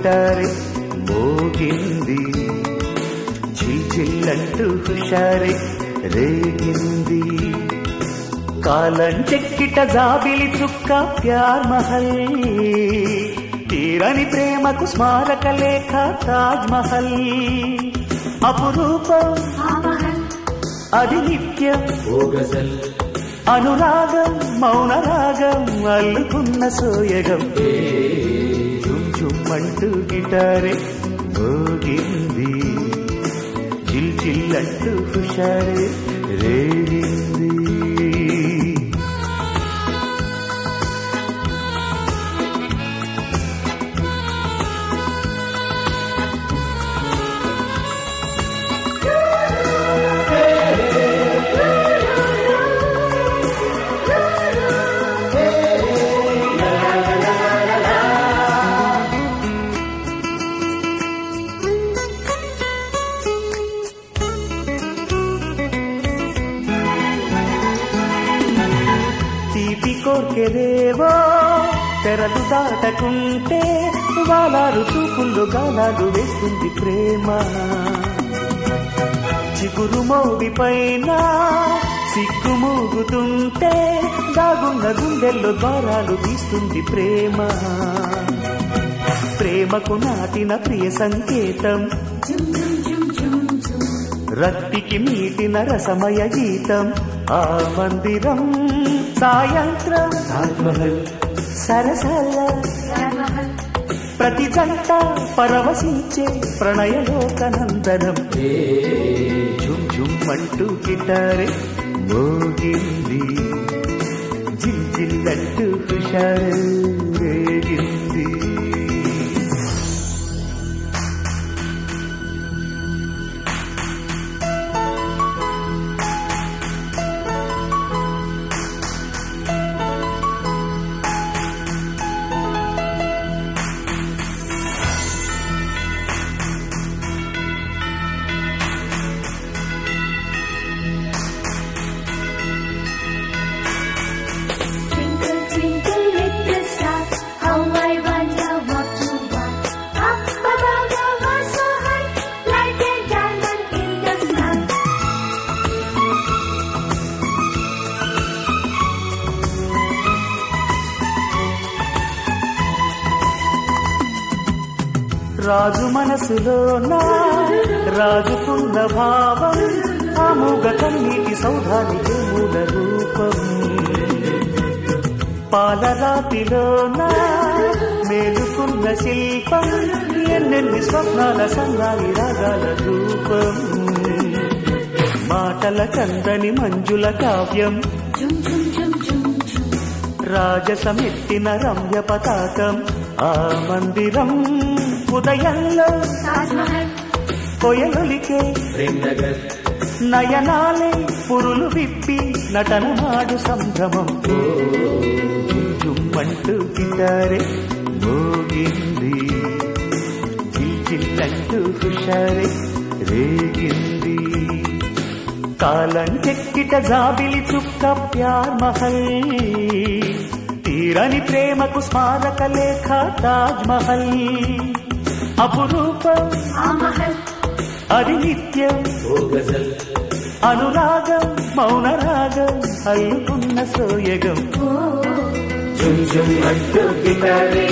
గిటారే మోగింది చిల్చిల్లంటూ హుషారే రేగింది కాలం చెక్కిట జాబిలి చుక్క ప్యార్ మహల్ తీరని ప్రేమకు స్మారక లేఖ తాజ్ మహల్ అపురూపం అది నిత్యం ఓ గజల్ అనురాగం మౌన రాగం అల్లుకున్న సోయగం చుమ్ చుమ్మంటూ గిటారే మోగింది చిల్ చిల్లంటూ హుషారే రేగింది తీపి కోర్కెదేవో తెరలు దాటకుంటే వాలారు చూపుల్లో గాలాలు వేస్తుంది ప్రేమ చిగురు మోవి పైన సిగ్గు మూగుతుంటే దాగున్న గుండెల్లో ద్వారాలు తీస్తుంది ప్రేమ ప్రేమకు నాటిన ప్రియ సంకేతం రక్తికి మీటిన రసమయ గీతం ఆ మందిరం సాయంత్రం తాజ్మహల్ సరసల ప్రతి జంట పరవశించే ప్రణయలోకనందనం ఝుమ్ ఝుమ్ అంటూ గిటారే మోగింది జిల్ జిల్లంటూ హుషారు రేగింది Twinkle, twinkle, little star, how I wonder what you are. Up above the world so high, like a diamond in the sky. రాజు మనసులోన రాజుకున్న భావం ఆముగ కన్నీటి సౌధానికి మూల రూపం పాలరాతిలోన మేలుకున్న శిల్పం ఎన్నెన్ని స్వప్నాల సంగాలి రాగాల రూపం మాటల కందని మంజుల కావ్యం Jum, jum, jum, jum, jum. రాజసమెత్తిన Ramya పతాకం ఆ మందిరం ఉదయంలో Taj Mahal, కొయలొలికే ప్రేమ్ నగర్ నయనాలే పురులు విప్పి నటన నాడు సంభ్రమం జుమ్మంటూ గిటారే మోగింది చిల్చిల్లంటూ హుషారే రేగింది కాలం చెక్కిట జాబిలి చుక్క ప్యార్ మహల్ తీరని ప్రేమకు స్మారక లేఖ తాజ్ మహల్ అపురూపం Ah Mahal, అది నిత్యం ఓ గజల్ అనురాగం మౌన రాగం అల్లుకున్న సోయగం oh. జుమ్ జుమ్ అంటూ గిటారే